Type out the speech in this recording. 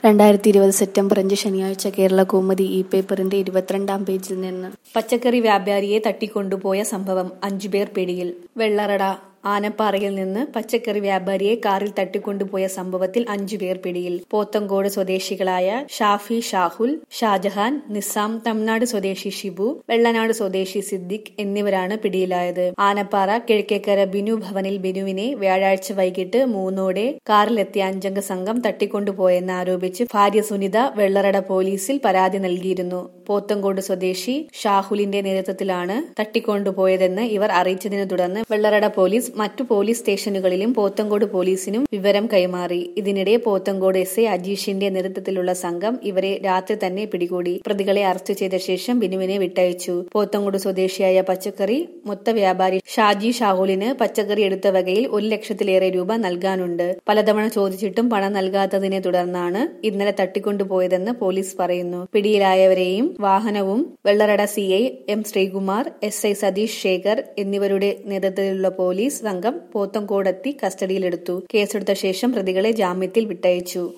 രണ്ടായിരത്തി ഇരുപത് സെപ്റ്റംബർ അഞ്ച് ശനിയാഴ്ച കേരള കൗമുദി ഇ പേപ്പറിന്റെ ഇരുപത്തിരണ്ടാം പേജിൽ നിന്ന് പച്ചക്കറി വ്യാപാരിയെ തട്ടിക്കൊണ്ടുപോയ സംഭവം അഞ്ചുപേർ പിടിയിൽ വെള്ളറട ആനപ്പാറയിൽ നിന്ന് പച്ചക്കറി വ്യാപാരിയെ കാറിൽ തട്ടിക്കൊണ്ടുപോയ സംഭവത്തിൽ അഞ്ചുപേർ പിടിയിൽ പോത്തങ്കോട് സ്വദേശികളായ ഷാഫി ഷാഹുൽ ഷാജഹാൻ നിസാം തമിഴ്നാട് സ്വദേശി ഷിബു വെള്ളനാട് സ്വദേശി സിദ്ദിഖ് എന്നിവരാണ് പിടിയിലായത് ആനപ്പാറ കിഴക്കേക്കര ബിനു ഭവനിൽ ബിനുവിനെ വ്യാഴാഴ്ച വൈകിട്ട് മൂന്നോടെ കാറിലെത്തിയ അഞ്ചംഗ സംഘം തട്ടിക്കൊണ്ടുപോയെന്ന് ആരോപിച്ച് ഭാര്യ സുനിത വെള്ളറട പോലീസിൽ പരാതി നൽകിയിരുന്നു പോത്തങ്കോട് സ്വദേശി ഷാഹുലിന്റെ നേതൃത്വത്തിലാണ് തട്ടിക്കൊണ്ടുപോയതെന്ന് ഇവർ അറിയിച്ചതിനെ തുടർന്ന് വെള്ളറട പോലീസ് മറ്റു പോലീസ് സ്റ്റേഷനുകളിലും പോത്തങ്കോട് പോലീസിനും വിവരം കൈമാറി ഇതിനിടെ പോത്തങ്കോട് എസ് എ അജീഷിന്റെ നേതൃത്വത്തിലുള്ള സംഘം ഇവരെ രാത്രി തന്നെ പിടികൂടി പ്രതികളെ അറസ്റ്റ് ചെയ്ത ശേഷം ബിനുവിനെ വിട്ടയച്ചു പോത്തങ്കോട് സ്വദേശിയായ പച്ചക്കറി മൊത്ത വ്യാപാരി ഷാജി ഷാഹുലിന് പച്ചക്കറി എടുത്ത വകയിൽ ഒരു ലക്ഷത്തിലേറെ രൂപ നൽകാനുണ്ട് പലതവണ ചോദിച്ചിട്ടും പണം നൽകാത്തതിനെ തുടർന്നാണ് ഇന്നലെ തട്ടിക്കൊണ്ടുപോയതെന്ന് പോലീസ് പറയുന്നു പിടിയിലായവരെയും വാഹനവും Vellarada C I M Sreekumar S I Satheesh Sekhar എന്നിവരുടെ നേതൃത്വത്തിലുള്ള പോലീസ് സംഘം പോത്തങ്കോടെത്തി കസ്റ്റഡിയിലെടുത്തു കേസെടുത്ത ശേഷം പ്രതികളെ ജാമ്യത്തിൽ വിട്ടയച്ചു